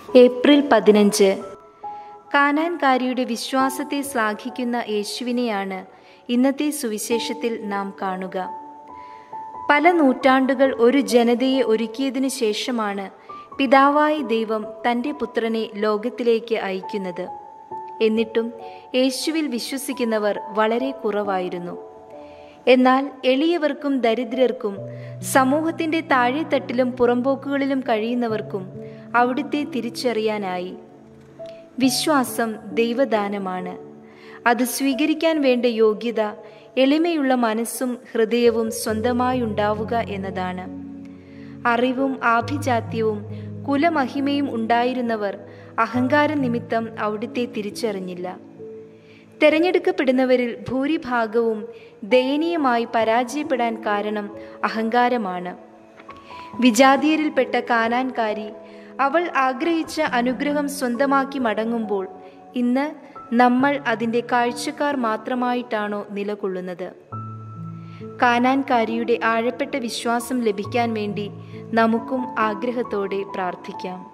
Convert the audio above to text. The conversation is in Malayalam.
ഏപ്രിൽ പതിനഞ്ച് കാനാൻകാരിയുടെ വിശ്വാസത്തെ ശ്ലാഘിക്കുന്ന യേശുവിനെയാണ് ഇന്നത്തെ സുവിശേഷത്തിൽ നാം കാണുക പല നൂറ്റാണ്ടുകൾ ഒരു ജനതയെ ഒരുക്കിയതിനു ശേഷമാണ് പിതാവായ ദൈവം തൻ്റെ പുത്രനെ ലോകത്തിലേക്ക് അയക്കുന്നത് എന്നിട്ടും യേശുവിൽ വിശ്വസിക്കുന്നവർ വളരെ കുറവായിരുന്നു എന്നാൽ എളിയവർക്കും ദരിദ്രർക്കും സമൂഹത്തിൻ്റെ താഴെത്തട്ടിലും പുറമ്പോക്കുകളിലും കഴിയുന്നവർക്കും അവിടുത്തെ തിരിച്ചറിയാനായി വിശ്വാസം ദൈവദാനമാണ് അത് സ്വീകരിക്കാൻ വേണ്ട യോഗ്യത എളിമയുള്ള മനസ്സും ഹൃദയവും സ്വന്തമായി ഉണ്ടാവുക എന്നതാണ് അറിവും ആഭിജാത്യവും കുലമഹിമയും ഉണ്ടായിരുന്നവർ അഹങ്കാര നിമിത്തം അവിടുത്തെ തിരിച്ചറിഞ്ഞില്ല തെരഞ്ഞെടുക്കപ്പെടുന്നവരിൽ ഭൂരിഭാഗവും ദയനീയമായി പരാജയപ്പെടാൻ കാരണം അഹങ്കാരമാണ് വിജാതീയരിൽപ്പെട്ട കാനാൻകാരി അവൾ ആഗ്രഹിച്ച അനുഗ്രഹം സ്വന്തമാക്കി മടങ്ങുമ്പോൾ ഇന്ന് നമ്മൾ അതിൻ്റെ കാഴ്ചക്കാർ മാത്രമായിട്ടാണോ നിലകൊള്ളുന്നത് കാനാൻകാരിയുടെ ആഴപ്പെട്ട വിശ്വാസം ലഭിക്കാൻ വേണ്ടി നമുക്കും ആഗ്രഹത്തോടെ പ്രാർത്ഥിക്കാം